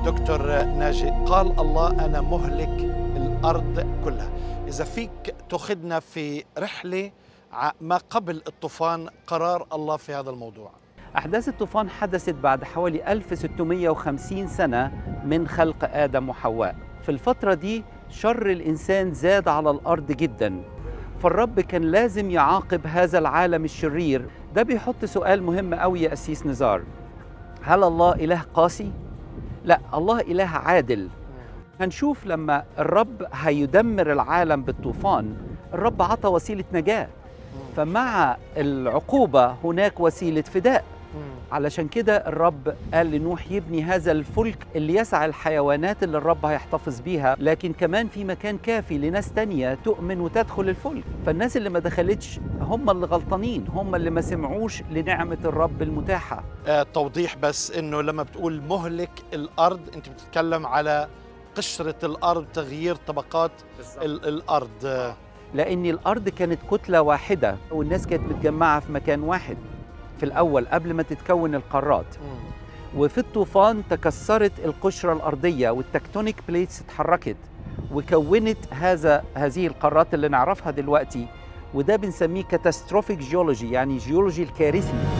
دكتور ناجي قال الله أنا مهلك الأرض كلها إذا فيك تأخذنا في رحلة ما قبل الطوفان قرار الله في هذا الموضوع أحداث الطوفان حدثت بعد حوالي 1650 سنة من خلق آدم وحواء في الفترة دي شر الإنسان زاد على الأرض جدا فالرب كان لازم يعاقب هذا العالم الشرير ده بيحط سؤال مهم قوي يا أسيس نزار هل الله إله قاسي؟ لا الله إله عادل هنشوف لما الرب هيدمر العالم بالطوفان الرب عطى وسيلة نجاة فمع العقوبة هناك وسيلة فداء علشان كده الرب قال لنوح يبني هذا الفلك اللي يسعى الحيوانات اللي الرب هيحتفظ بيها لكن كمان في مكان كافي لناس تانية تؤمن وتدخل الفلك فالناس اللي ما دخلتش هم اللي غلطانين هم اللي ما سمعوش لنعمة الرب المتاحة آه توضيح بس انه لما بتقول مهلك الارض انت بتتكلم على قشرة الارض تغيير طبقات ال- الارض آه. لأن الأرض كانت كتلة واحدة والناس كانت متجمعة في مكان واحد في الأول قبل ما تتكون القارات وفي الطوفان تكسرت القشرة الأرضية والتكتونيك بليتس اتحركت وكونت هذا هذه القارات اللي نعرفها دلوقتي وده بنسميه كاتاستروفيك جيولوجي يعني جيولوجي الكارثي